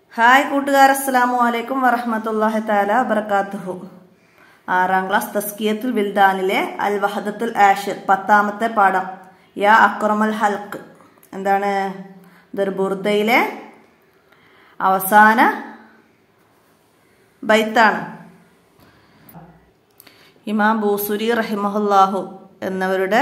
hi കൂട്ടുകാർ അസ്സലാമു അലൈക്കും വറഹമത്തല്ലാഹി താല വബർക്കാത്തുഹു ആറാം ക്ലാസ് തസ്കിയത്തുൽ വിൽദാനിലെ അൽ വഹദത്തുൽ ആഷിർ പത്താമത്തെ പാഠം യാ അക്രമൽ ഹൽക്ക് എന്താണ് ഇതൊരു ബുർദയിലെ അവസാന ബൈത്താണ് ഇമാം ബൂസുരി റഹിമഹുല്ലാഹു എന്നവരുടെ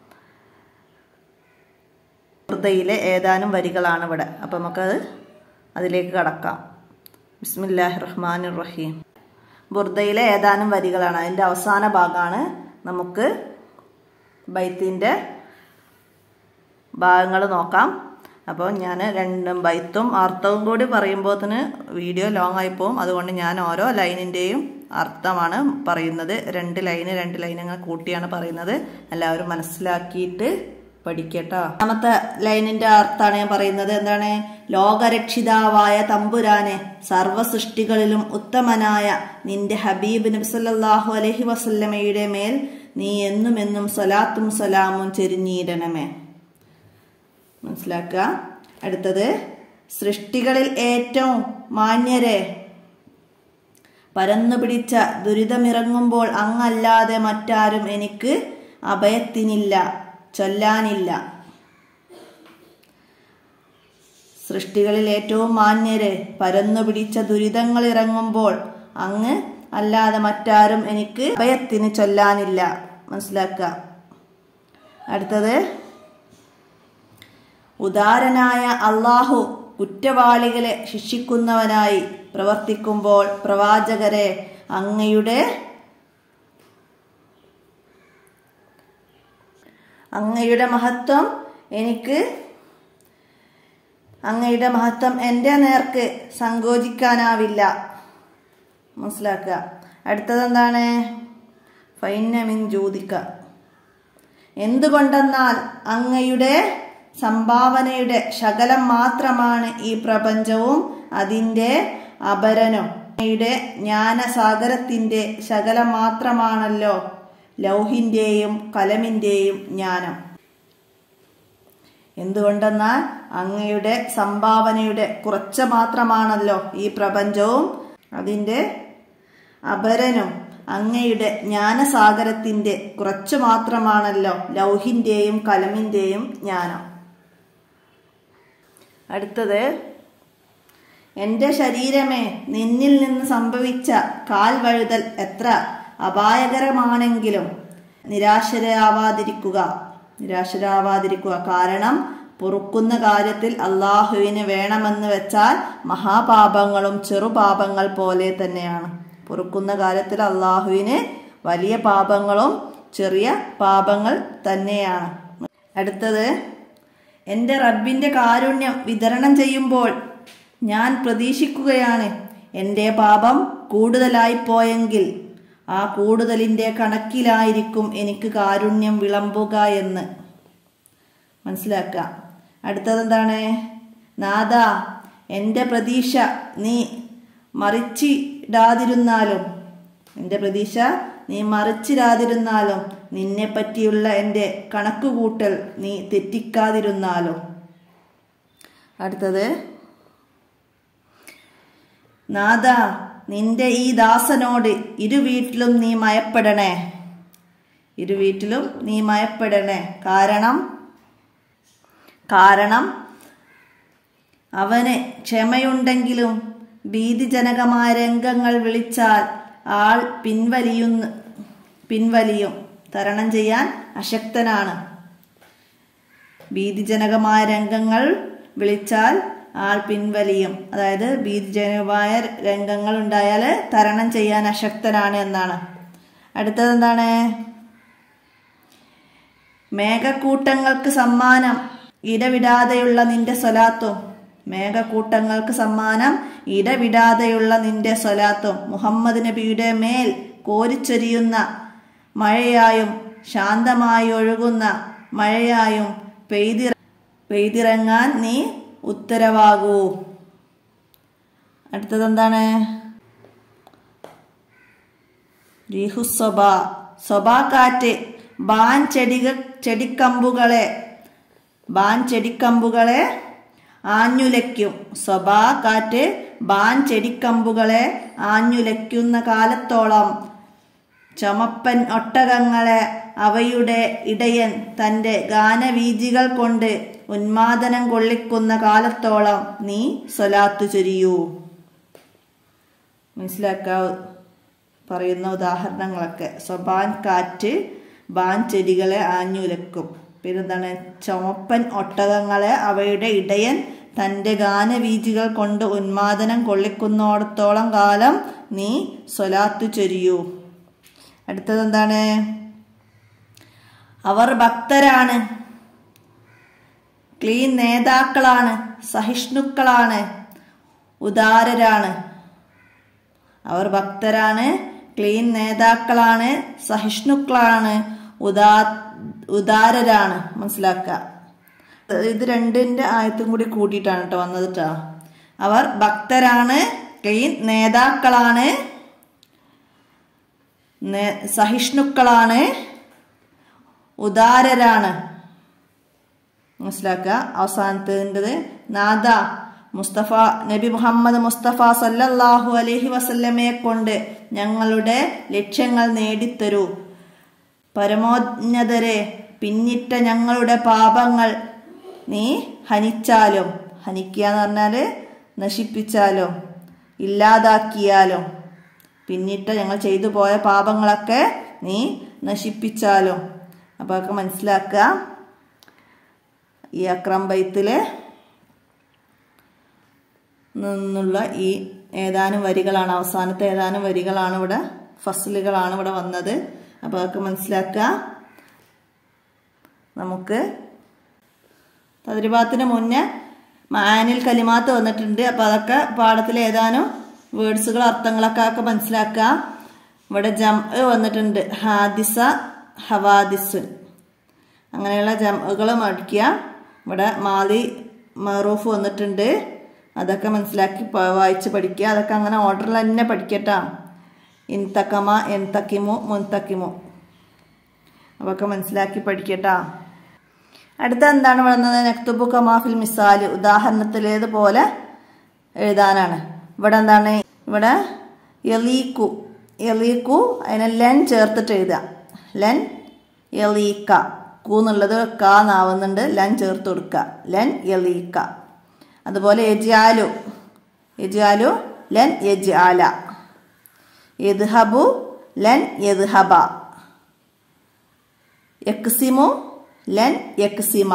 ബുർദയിലെ ഏതാനും വരികളാണ് ഇവിടെ അപ്പം നമുക്കത് അതിലേക്ക് കടക്കാം ബിസ്മില്ലാഹി റഹ്മാൻ റഹീം ബുർദയിലെ ഏതാനും വരികളാണ് അതിൻ്റെ അവസാന ഭാഗമാണ് നമുക്ക് ബൈത്തിൻ്റെ ഭാഗങ്ങൾ നോക്കാം അപ്പോൾ ഞാൻ രണ്ടും ബൈത്തും അർത്ഥവും കൂടി പറയുമ്പോഴത്തിന് വീഡിയോ ലോങ് ആയി പോകും അതുകൊണ്ട് ഞാൻ ഓരോ ലൈനിൻ്റെയും അർത്ഥമാണ് പറയുന്നത് രണ്ട് ലൈന് രണ്ട് ലൈൻ അങ്ങനെ കൂട്ടിയാണ് പറയുന്നത് എല്ലാവരും മനസ്സിലാക്കിയിട്ട് പഠിക്കട്ടോ രണ്ടാമത്തെ ലൈനിന്റെ അർത്ഥമാണ് ഞാൻ പറയുന്നത് എന്താണ് ലോകരക്ഷിതാവായ തമ്പുരാനെ സർവ്വ സൃഷ്ടികളിലും ഉത്തമനായ നിന്റെ ഹബീബ് നബ്സല്ലാഹു അലഹി വസല്ലമയുടെ മേൽ നീ എന്നും എന്നും സ്വലാത്തും സലാമും ചെരിഞ്ഞിടണമേ മനസ്സിലാക്കുക അടുത്തത് സൃഷ്ടികളിൽ ഏറ്റവും മാന്യരെ പരന്നു പിടിച്ച ദുരിതമിറങ്ങുമ്പോൾ അങ്ങല്ലാതെ മറ്റാരും എനിക്ക് അഭയത്തിനില്ല ചൊല്ലാനില്ല സൃഷ്ടികളിൽ ഏറ്റവും മാന്യരെ പരന്നു പിടിച്ച ദുരിതങ്ങൾ ഇറങ്ങുമ്പോൾ അങ്ങ് അല്ലാതെ മറ്റാരും എനിക്ക് അഭയത്തിന് ചൊല്ലാനില്ല മനസ്സിലാക്കുക അടുത്തത് ഉദാരനായ അള്ളാഹു കുറ്റവാളികളെ ശിക്ഷിക്കുന്നവനായി പ്രവർത്തിക്കുമ്പോൾ പ്രവാചകരെ അങ്ങയുടെ അങ്ങയുടെ മഹത്വം എനിക്ക് അങ്ങയുടെ മഹത്വം എൻ്റെ നേർക്ക് സങ്കോചിക്കാനാവില്ല മനസ്സിലാക്കുക അടുത്തത് എന്താണ് ഫൈനമിൻ ജ്യോതിക്ക എന്തുകൊണ്ടെന്നാൽ അങ്ങയുടെ സംഭാവനയുടെ ശകലം മാത്രമാണ് ഈ പ്രപഞ്ചവും അതിൻ്റെ അപരനും അങ്ങയുടെ ജ്ഞാനസാഗരത്തിൻ്റെ ശകലം മാത്രമാണല്ലോ ലൗഹിൻ്റെയും കലമിൻ്റെയും ജ്ഞാനം എന്തുകൊണ്ടെന്നാൽ അങ്ങയുടെ സംഭാവനയുടെ കുറച്ച് മാത്രമാണല്ലോ ഈ പ്രപഞ്ചവും അതിൻ്റെ അപരനും അങ്ങയുടെ ജ്ഞാനസാഗരത്തിൻ്റെ കുറച്ച് മാത്രമാണല്ലോ ലൗഹിൻ്റെയും കലമിൻ്റെയും ജ്ഞാനം അടുത്തത് എൻ്റെ ശരീരമേ നിന്നിൽ നിന്ന് സംഭവിച്ച കാൽവഴുതൽ എത്ര അപായകരമാണെങ്കിലും നിരാശരാവാതിരിക്കുക നിരാശരാവാതിരിക്കുക കാരണം പൊറുക്കുന്ന കാര്യത്തിൽ അള്ളാഹുവിന് വേണമെന്ന് വെച്ചാൽ മഹാപാപങ്ങളും ചെറുപാപങ്ങൾ പോലെ തന്നെയാണ് പൊറുക്കുന്ന കാര്യത്തിൽ അള്ളാഹുവിന് വലിയ പാപങ്ങളും ചെറിയ പാപങ്ങൾ തന്നെയാണ് അടുത്തത് എൻ്റെ റബ്ബിൻ്റെ കാരുണ്യം വിതരണം ചെയ്യുമ്പോൾ ഞാൻ പ്രതീക്ഷിക്കുകയാണ് എൻ്റെ പാപം കൂടുതലായി പോയെങ്കിൽ ആ കൂടുതലിൻ്റെ കണക്കിലായിരിക്കും എനിക്ക് കാരുണ്യം വിളമ്പുക എന്ന് മനസ്സിലാക്കുക അടുത്തതെന്താണ് നാദ എൻ്റെ പ്രതീക്ഷ നീ മറിച്ചിടാതിരുന്നാലും എൻ്റെ പ്രതീക്ഷ നീ മറിച്ചിടാതിരുന്നാലും നിന്നെ പറ്റിയുള്ള എൻ്റെ കണക്കുകൂട്ടൽ നീ തെറ്റിക്കാതിരുന്നാലും അടുത്തത് നാദ നിന്റെ ഈ ദാസനോട് ഇരു വീട്ടിലും നീ മയപ്പെടണേ ഇരു വീട്ടിലും നീ മയപ്പെടണേ കാരണം കാരണം അവന് ക്ഷമയുണ്ടെങ്കിലും ഭീതിജനകമായ രംഗങ്ങൾ വിളിച്ചാൽ ആൾ പിൻവലിയുന്ന പിൻവലിയും തരണം ചെയ്യാൻ അശക്തനാണ് ഭീതിജനകമായ രംഗങ്ങൾ വിളിച്ചാൽ ആൾ പിൻവലിയും അതായത് ഭീതിജനകമായ രംഗങ്ങൾ ഉണ്ടായാൽ തരണം ചെയ്യാൻ അശക്തനാണ് എന്നാണ് അടുത്തത് എന്താണ് മേഘക്കൂട്ടങ്ങൾക്ക് സമ്മാനം ഇടവിടാതെയുള്ള നിന്റെ സ്വലാത്തും മേഘക്കൂട്ടങ്ങൾക്ക് സമ്മാനം ഇടവിടാതെയുള്ള നിന്റെ സ്വലാത്തും മുഹമ്മദ് നബിയുടെ മേൽ കോരിച്ചൊരിയുന്ന മഴയായും ശാന്തമായി ഒഴുകുന്ന മഴയായും പെയ്തി പെയ്തിറങ്ങാൻ നീ ഉത്തരവാകൂ അടുത്തതെന്താണ് രീഹുസ്വബ സ്വബാ കാറ്റ് ബാൻ ചെടിക ചെടിക്കമ്പുകളെ ബാൻ ചെടിക്കമ്പുകളെ ആഞ്ഞുലയ്ക്കും സ്വഭാ കാറ്റ് ബാൻ ചെടിക്കമ്പുകളെ ആഞ്ഞുലയ്ക്കുന്ന കാലത്തോളം ചുമപ്പൻ ഒട്ടകങ്ങളെ അവയുടെ ഇടയൻ തന്റെ ഗാനവീജികൾ കൊണ്ട് ഉന്മാദനം കൊള്ളിക്കുന്ന കാലത്തോളം നീ സ്വലാത്തു ചൊരിയൂ മനസ്സിലാക്കാ പറയുന്ന ഉദാഹരണങ്ങളൊക്കെ സ്വബാൻ കാറ്റ് ബാൻ ചെടികളെ ആഞ്ഞുലക്കും പിന്നെന്താണ് ചുമപ്പൻ ഒട്ടകങ്ങളെ അവയുടെ ഇടയൻ തൻ്റെ ഗാനവീജികൾ കൊണ്ട് ഉന്മാദനം കൊള്ളിക്കുന്നോടത്തോളം കാലം നീ സ്വലാത്തു ചൊരിയൂ അടുത്തത് എന്താണ് അവർ ഭക്തരാണ് ക്ലീൻ നേതാക്കളാണ് സഹിഷ്ണുക്കളാണ് ഉദാരരാണ് അവർ ഭക്തരാണ് ക്ലീൻ നേതാക്കളാണ് സഹിഷ്ണുക്കളാണ് ഉദാ ഉദാരരാണ് മനസ്സിലാക്കുക ഇത് രണ്ടിൻ്റെ ആയത്തും കൂടി കൂട്ടിയിട്ടാണ് കേട്ടോ വന്നത് കേട്ടോ അവർ ഭക്തരാണ് ക്ലീൻ നേതാക്കളാണ് സഹിഷ്ണുക്കളാണ് ഉദാരരാണ് മനസ്സിലാക്കുക അവസാനത്തേണ്ടത് നാദ മുസ്തഫ നബി മുഹമ്മദ് മുസ്തഫ സല്ലല്ലാഹു അലൈഹി വസല്ലമയെ കൊണ്ട് ഞങ്ങളുടെ ലക്ഷ്യങ്ങൾ നേടിത്തരൂ പരമോന്നതരെ പിന്നിട്ട ഞങ്ങളുടെ പാപങ്ങൾ നീ ഹനിച്ചാലും ഹനിക്കുക എന്ന് പറഞ്ഞാൽ നശിപ്പിച്ചാലും ഇല്ലാതാക്കിയാലും പിന്നിട്ട ഞങ്ങൾ ചെയ്തു പോയ പാപങ്ങളൊക്കെ നീ നശിപ്പിച്ചാലും അപ്പോൾ ഒക്കെ മനസ്സിലാക്കുക ഈ അക്രം ബൈത്തിലെ നിന്നുള്ള ഈ ഏതാനും വരികളാണ് അവസാനത്തെ ഏതാനും വരികളാണ് ഇവിടെ ഫസലുകളാണ് ഇവിടെ വന്നത് അപ്പോൾ അതൊക്കെ മനസ്സിലാക്കുക നമുക്ക് തദ്രിഭാത്തിന് മുന്നേ മാനിൽ കലിമാത്ത് വന്നിട്ടുണ്ട് അപ്പോൾ അതൊക്കെ പാഠത്തിൽ ഏതാനും വേർഡ്സുകൾ അർത്ഥങ്ങളൊക്കെ ഒക്കെ മനസ്സിലാക്കുക ഇവിടെ ജം വന്നിട്ടുണ്ട് ഹാദിസ ഹവാദിസുൻ അങ്ങനെയുള്ള ജമുകൾ മടിക്കുക ഇവിടെ മാലി മറൂഫ് വന്നിട്ടുണ്ട് അതൊക്കെ മനസ്സിലാക്കി വായിച്ച് പഠിക്കുക അതൊക്കെ അങ്ങനെ ഓർഡറിൽ തന്നെ പഠിക്കട്ടോ ഇൻതക്കമ എൻതക്കിമു മുൻതക്കിമു അതൊക്കെ മനസ്സിലാക്കി പഠിക്കട്ടോ അടുത്ത എന്താണ് പറയുന്നത് നെക്തുബു കമാഫിൽ മിസാല് ഉദാഹരണത്തിലേതുപോലെ എഴുതാനാണ് ഇവിടെ എന്താണ് ഇവിടെ എലീക്കു എലീക്കു അതിനെ ലെൻ ചേർത്തിട്ട് എഴുതുക ലെൻ എലീക്ക കൂ എന്നുള്ളത് ക നാവുന്നുണ്ട് ലൻ ചേർത്ത് കൊടുക്കുക ലൻ എലീക്ക അതുപോലെ യജാലു യജാലു ലൻ യജാല യദ്ഹബു ലൻ യദ്ഹബ യക്സിമു ലൻ യക്സിമ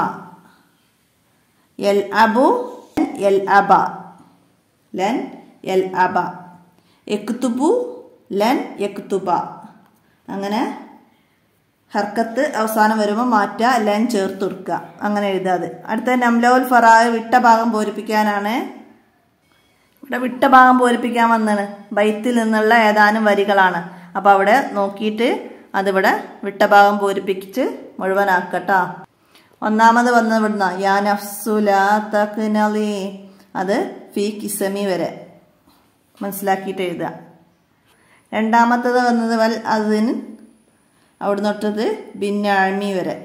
യൽ അബു യൽ അബ ലൻ യൽ അബ യക്തുബു ലൻ യക്തുബ അങ്ങനെ ഹർക്കത്ത് അവസാനം വരുമ്പോൾ മാറ്റുക ലൻ ചേർത്ത് കൊടുക്കുക അങ്ങനെ എഴുതാതെ അടുത്ത നംലോൽ ഫറാഹ് വിട്ട ഭാഗം പൂരിപ്പിക്കാനാണ് ഇവിടെ വിട്ട ഭാഗം പൂരിപ്പിക്കാൻ വന്നാണ് ബൈത്തിൽ നിന്നുള്ള ഏതാനും വരികളാണ് അപ്പോൾ അവിടെ നോക്കിയിട്ട് അതിവിടെ വിട്ട ഭാഗം പൂരിപ്പിച്ച് മുഴുവനാക്കട്ടോ ഒന്നാമത് വന്നത് ഇവിടുന്ന യാ നഫ്സുല തക്നലി അത് ഫി കിസമി വരെ മനസ്സിലാക്കിയിട്ട് എഴുതുക രണ്ടാമത്തത് വന്നത് വൽ അതിന് അവിടെ തൊട്ടത് ബിന്നാഴ്മി വരെ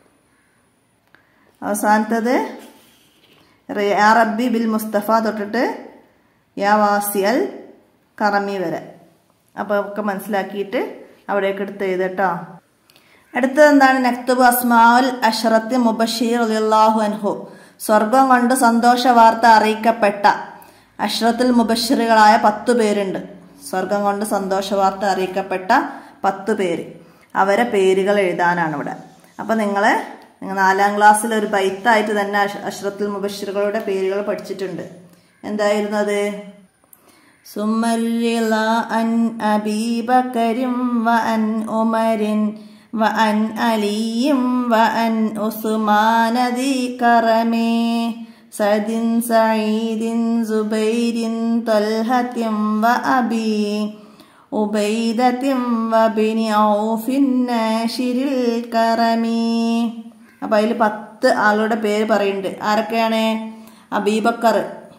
അവസാനത്തത് യാ റബ്ബി ബിൽ മുസ്തഫ തൊട്ടിട്ട് യാ വാസിയൽ കറമി വരെ അപ്പോൾ ഒക്കെ മനസ്സിലാക്കിയിട്ട് അവിടേക്ക് എടുത്ത് എഴുതട്ടോ അടുത്തത് എന്താണ് നക്തുബ് അസ്മാഉൽ അഷറത്ത് മുബഷീർ അലിയല്ലാഹു അൻഹു സ്വർഗം കൊണ്ട് സന്തോഷ വാർത്ത അറിയിക്കപ്പെട്ട അഷ്റത്തുൽ മുബഷിറുകളായ പത്തു പേരുണ്ട് സ്വർഗം കൊണ്ട് സന്തോഷ വാർത്ത അറിയിക്കപ്പെട്ട പത്ത് പേര് അവരെ പേരുകൾ എഴുതാനാണ് ഇവിടെ അപ്പം നിങ്ങൾ നിങ്ങൾ നാലാം ക്ലാസ്സിൽ ഒരു ബൈത്തായിട്ട് തന്നെ അഷ്റത്തുൽ മുബഷിറുകളുടെ പേരുകൾ പഠിച്ചിട്ടുണ്ട് എന്തായിരുന്നു അത് സുമല്ലിള അൻ അബീബക്കരിം വ അൻ ഉമരിൻ വ അൻ അലിയും വ അൻ ഉസ്മാനദി കറമേ സദിൻ സഈദിൻ സുബൈരിൻ തൽഹത്തിം വ അബി ഉബൈദത്തിം വബിനി ഔഫിൻ നാഷിരിൽ കറമി അപ്പം അതിൽ പത്ത് ആളുടെ പേര് പറയുന്നുണ്ട് ആരൊക്കെയാണ് അബീബക്കർ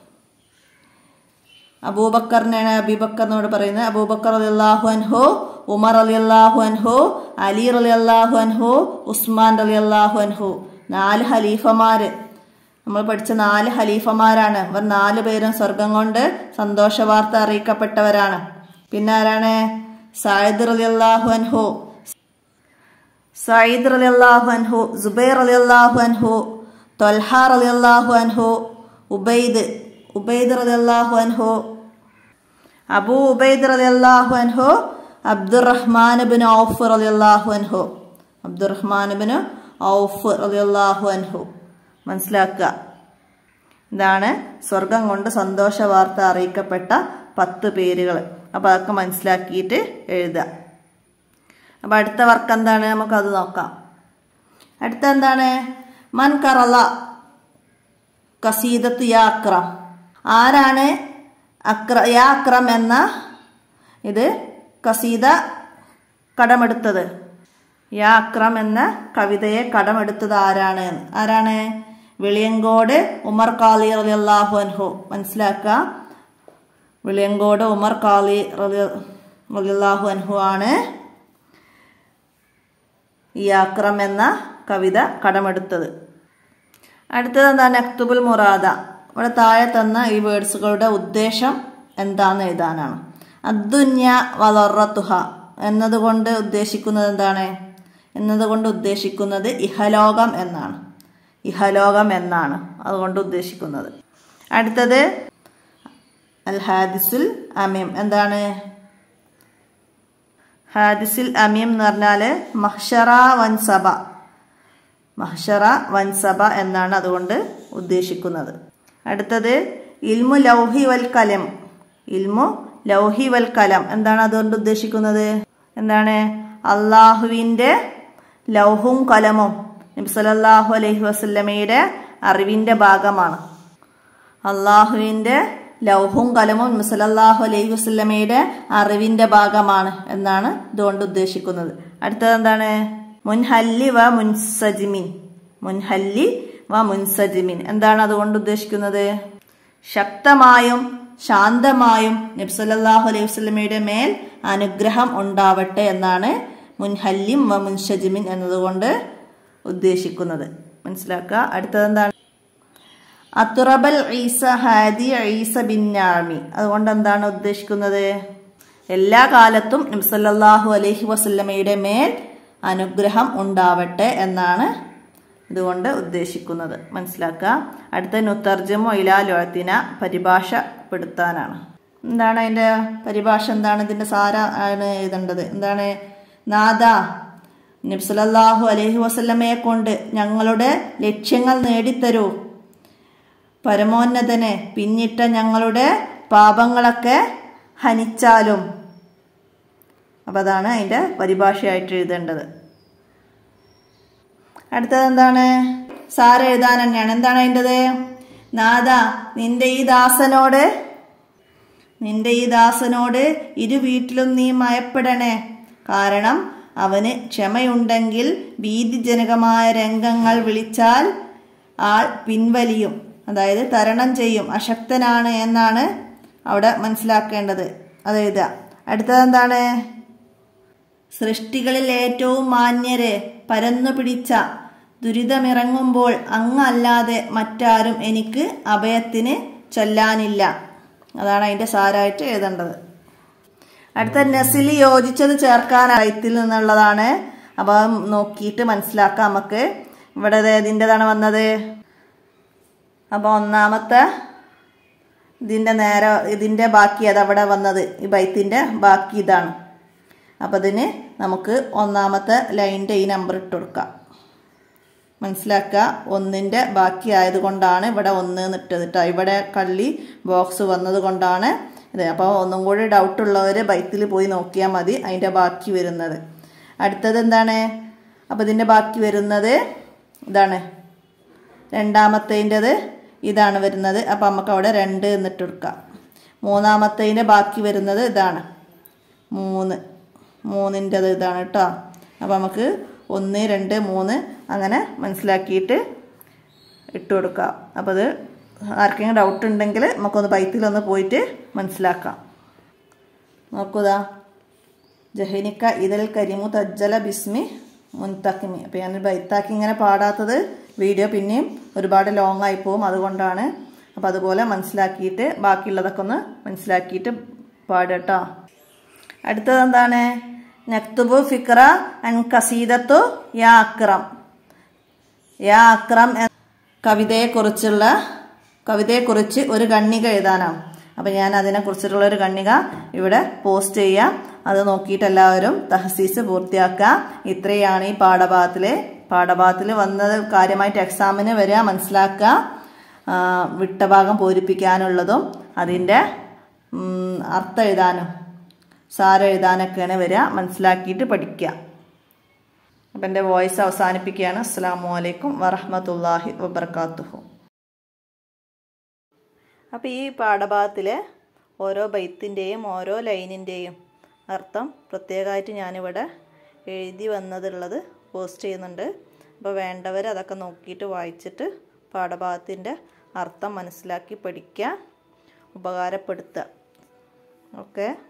അബൂബക്കറിനാണ് അബീബക്കർ എന്നോട് പറയുന്നത് അബൂബക്കർ അലി അള്ളാഹു അൻഹു ഉമർ അലി അള്ളാഹു അൻഹു അലി അലി അള്ളാഹു അൻഹു ഉസ്മാൻ അലി അള്ളാഹു അൻഹു നാല് ഖലീഫമാര് നമ്മൾ പഠിച്ച നാല് ഖലീഫമാരാണ് ഇവർ നാല് പേരും സ്വർഗം കൊണ്ട് സന്തോഷ വാർത്ത അറിയിക്കപ്പെട്ടവരാണ് പിന്നെ ആരാണ് സായിദ് റലിയല്ലാഹു അൻഹു സയ്യിദ് റലിയല്ലാഹു അൻഹു സുബൈർ റലിയല്ലാഹു അൻഹു തൊൽഹ റലിയല്ലാഹു അൻഹു ഉബൈദ് ഉബൈദ് റലിയല്ലാഹു അൻഹു അബൂ ഉബൈദ് റലിയല്ലാഹു അൻഹു അബ്ദുറഹ്മാൻ ബിൻ ഔഫ് റലിയല്ലാഹു അൻഹു അബ്ദുറഹ്മാൻ ബിൻ ഔഫ് റലിയല്ലാഹു അൻഹു മനസ്സിലാക്കുക ഇതാണ് സ്വർഗം കൊണ്ട് സന്തോഷ വാർത്ത അറിയിക്കപ്പെട്ട പത്ത് പേരുകൾ അപ്പോൾ അതൊക്കെ മനസ്സിലാക്കിയിട്ട് എഴുതുക അപ്പോൾ അടുത്ത വർക്ക് എന്താണ് നമുക്കത് നോക്കാം അടുത്ത എന്താണ് മൻ കറല കസീദത്ത് യാക്രം ആരാണ് അക്ര യാക്രം എന്ന ഇത് കസീദ കടമെടുത്തത് യാക്രം എന്ന കവിതയെ കടമെടുത്തത് ആരാണ് ആരാണ് വെളിയങ്കോട് ഉമർ കാളി റലിയല്ലാഹു അൻഹു മനസ്സിലാക്കുക വെളിയങ്കോട് ഉമർ കാളി റലിയല്ലാഹു അൻഹു ആണ് ഈ ആക്രം എന്ന കവിത കടമെടുത്തത് അടുത്തത് എന്താ നക്തുബുൽ മുറാദ ഇവിടെ താഴെ തന്ന ഈ വേർഡ്സുകളുടെ ഉദ്ദേശം എന്താന്ന് എഴുതാനാണ് അദ്ദുന്യ വളറത്തുഹ എന്നതുകൊണ്ട് ഉദ്ദേശിക്കുന്നത് എന്താണ് എന്നതുകൊണ്ട് ഉദ്ദേശിക്കുന്നത് ഇഹലോകം എന്നാണ് ഇഹലോകം എന്നാണ് അതുകൊണ്ട് ഉദ്ദേശിക്കുന്നത് അടുത്തത് അൽ ഹാദിസുൽ അമീം എന്താണ് ഹാദിസുൽ അമീം എന്ന് പറഞ്ഞാൽ മഹ്ഷറ വൻസഭ മഹ്ഷറ വൻസഭ എന്നാണ് അതുകൊണ്ട് ഉദ്ദേശിക്കുന്നത് അടുത്തത് ഇൽമു ലൗഹി വൽ കലം ഇൽമു ലൗഹി വൽ കലം എന്താണ് അതുകൊണ്ട് ഉദ്ദേശിക്കുന്നത് എന്താണ് അള്ളാഹുവിൻ്റെ ലൗഹും കലമും നബി സല്ലല്ലാഹു അലൈഹി വസല്ലമയുടെ അറിവിൻ്റെ ഭാഗമാണ് അള്ളാഹുവിൻ്റെ ലൗഹും കലമും നബി സല്ലല്ലാഹു അലൈഹി വസല്ലമയുടെ അറിവിൻ്റെ ഭാഗമാണ് എന്നാണ് ഇതുകൊണ്ട് ഉദ്ദേശിക്കുന്നത് അടുത്തത് എന്താണ് മുൻഹല്ലി വ മുൻസജിമിൻ മുൻഹല്ലി വ മുൻസജിമിൻ എന്താണ് അതുകൊണ്ട് ഉദ്ദേശിക്കുന്നത് ശക്തമായും ശാന്തമായും നബ്സല്ലാഹു അലൈഹി വസ്ലമയുടെ മേൽ അനുഗ്രഹം ഉണ്ടാവട്ടെ എന്നാണ് മുൻഹല്ലിം വ മുൻഷജിമിൻ എന്നതുകൊണ്ട് ഉദ്ദേശിക്കുന്നത് മനസ്സിലാക്കുക അടുത്തത് എന്താണ് അത്തുറബൽ ഈസ ഹാദി ഈസ ബിന്നാമി അതുകൊണ്ട് എന്താണ് ഉദ്ദേശിക്കുന്നത് എല്ലാ കാലത്തും നബ്സല്ലാഹു അലൈഹി വസല്ലമയുടെ മേൽ അനുഗ്രഹം ഉണ്ടാവട്ടെ എന്നാണ് ഇതുകൊണ്ട് ഉദ്ദേശിക്കുന്നത് മനസ്സിലാക്കുക അടുത്ത നുത്തർജമോ ഇലാലോഴത്തിന പരിഭാഷപ്പെടുത്താനാണ് എന്താണ് അതിൻ്റെ പരിഭാഷ എന്താണ് ഇതിൻ്റെ സാര ആണ് എഴുതേണ്ടത് എന്താണ് നാദ നബ്സലല്ലാഹു അലൈഹി വസല്ലമയെ കൊണ്ട് ഞങ്ങളുടെ ലക്ഷ്യങ്ങൾ നേടിത്തരൂ പരമോന്നതനെ പിന്നിട്ട ഞങ്ങളുടെ പാപങ്ങളൊക്കെ ഹനിച്ചാലും അപ്പം അതാണ് അതിൻ്റെ പരിഭാഷയായിട്ട് എഴുതേണ്ടത് അടുത്തത് എന്താണ് സാര എഴുതാൻ തന്നെയാണ് എന്താണ് അതിൻ്റെത് നാദ നിന്റെ ഈ ദാസനോട് നിന്റെ ഈ ദാസനോട് ഇരു വീട്ടിലും നീ മയപ്പെടണേ കാരണം അവന് ക്ഷമയുണ്ടെങ്കിൽ ഭീതിജനകമായ രംഗങ്ങൾ വിളിച്ചാൽ ആൾ പിൻവലിയും അതായത് തരണം ചെയ്യും അശക്തനാണ് എന്നാണ് അവിടെ മനസ്സിലാക്കേണ്ടത് അത് എഴുതുക അടുത്തത് എന്താണ് സൃഷ്ടികളിൽ ഏറ്റവും മാന്യരെ പരന്നു പിടിച്ച ദുരിതമിറങ്ങുമ്പോൾ അങ്ങല്ലാതെ മറ്റാരും എനിക്ക് അഭയത്തിന് ചൊല്ലാനില്ല അതാണ് അതിൻ്റെ സാരായിട്ട് എഴുതേണ്ടത് അടുത്ത നെസിലി യോജിച്ചത് ചേർക്കാൻ അയത്തിൽ നിന്നുള്ളതാണ് അപ്പം നോക്കിയിട്ട് മനസ്സിലാക്കാം നമുക്ക് ഇവിടെ ഏതിൻ്റെതാണ് വന്നത് അപ്പോൾ ഒന്നാമത്തെ ഇതിൻ്റെ നേരെ ഇതിൻ്റെ ബാക്കി അതവിടെ വന്നത് ഈ ബൈത്തിൻ്റെ ബാക്കി ഇതാണ് അപ്പം ഇതിന് നമുക്ക് ഒന്നാമത്തെ ലൈനിൻ്റെ ഈ നമ്പർ ഇട്ട് കൊടുക്കാം മനസ്സിലാക്കുക ഒന്നിൻ്റെ ബാക്കി ആയതുകൊണ്ടാണ് ഇവിടെ ഒന്ന് ഇട്ടത് കേട്ടോ ഇവിടെ കള്ളി ബോക്സ് വന്നത് കൊണ്ടാണ് ഇത് അപ്പോൾ ഒന്നും കൂടി ഡൗട്ട് ഉള്ളവർ ബൈത്തിൽ പോയി നോക്കിയാൽ മതി അതിൻ്റെ ബാക്കി വരുന്നത് അടുത്തത് എന്താണ് അപ്പോൾ ഇതിൻ്റെ ബാക്കി വരുന്നത് ഇതാണ് രണ്ടാമത്തേൻ്റെത് ഇതാണ് വരുന്നത് അപ്പോൾ നമുക്ക് അവിടെ രണ്ട് എന്നിട്ട് കൊടുക്കാം മൂന്നാമത്തേൻ്റെ ബാക്കി വരുന്നത് ഇതാണ് മൂന്ന് മൂന്നിൻ്റെത് ഇതാണ് കേട്ടോ അപ്പോൾ നമുക്ക് ഒന്ന് രണ്ട് മൂന്ന് അങ്ങനെ മനസ്സിലാക്കിയിട്ട് ഇട്ട് കൊടുക്കാം അപ്പോൾ അത് ആർക്കെങ്കിലും ഡൗട്ട് ഉണ്ടെങ്കിൽ നമുക്കൊന്ന് ബൈത്തിലൊന്ന് പോയിട്ട് മനസ്സിലാക്കാം നോക്കുക ജഹനിക്ക ഇതൽ കരിമു തജ്ജല ബിസ്മി മുൻതക്കിമി അപ്പോൾ ഞാൻ ബൈത്താക്കി ഇങ്ങനെ പാടാത്തത് വീഡിയോ പിന്നെയും ഒരുപാട് ലോങ് ആയി പോകും അതുകൊണ്ടാണ് അപ്പോൾ അതുപോലെ മനസ്സിലാക്കിയിട്ട് ബാക്കിയുള്ളതൊക്കെ ഒന്ന് മനസ്സിലാക്കിയിട്ട് പാടട്ടോ അടുത്തത് എന്താണ് നക്തുബു ഫിക്ര അൻ കസീദത്തു യാ അക്രം യാ അക്രം എന്ന കവിതയെക്കുറിച്ചുള്ള കവിതയെക്കുറിച്ച് ഒരു ഖണ്ണിക എഴുതാനാണ് അപ്പം ഞാൻ അതിനെക്കുറിച്ചിട്ടുള്ള ഒരു ഖണ്ണിക ഇവിടെ പോസ്റ്റ് ചെയ്യാം അത് നോക്കിയിട്ട് എല്ലാവരും തഹസീസ് പൂർത്തിയാക്കുക ഇത്രയാണ് ഈ പാഠഭാഗത്തിൽ പാഠഭാഗത്തിൽ വന്നത് കാര്യമായിട്ട് എക്സാമിന് വരിക മനസ്സിലാക്കുക ആ, വിട്ട ഭാഗം പൂരിപ്പിക്കാനുള്ളതും അതിൻ്റെ ഉം, അർത്ഥം എഴുതാനും സാരം എഴുതാനൊക്കെയാണ് വരിക മനസ്സിലാക്കിയിട്ട് പഠിക്കുക അപ്പം എൻ്റെ വോയിസ് അവസാനിപ്പിക്കുകയാണ് അസ്സാം വലൈക്കും വറഹമത്തല്ലാഹി വബർക്കാത്തുഹു അപ്പോൾ ഈ പാഠഭാഗത്തിലെ ഓരോ ബൈത്തിൻ്റെയും ഓരോ ലൈനിൻ്റെയും അർത്ഥം പ്രത്യേകമായിട്ട് ഞാനിവിടെ എഴുതി വന്നതുള്ളത് പോസ്റ്റ് ചെയ്യുന്നുണ്ട് അപ്പോൾ വേണ്ടവർ അതൊക്കെ നോക്കിയിട്ട് വായിച്ചിട്ട് പാഠഭാഗത്തിൻ്റെ അർത്ഥം മനസ്സിലാക്കി പഠിക്കുക ഉപകാരപ്പെടുത്തുക ഓക്കെ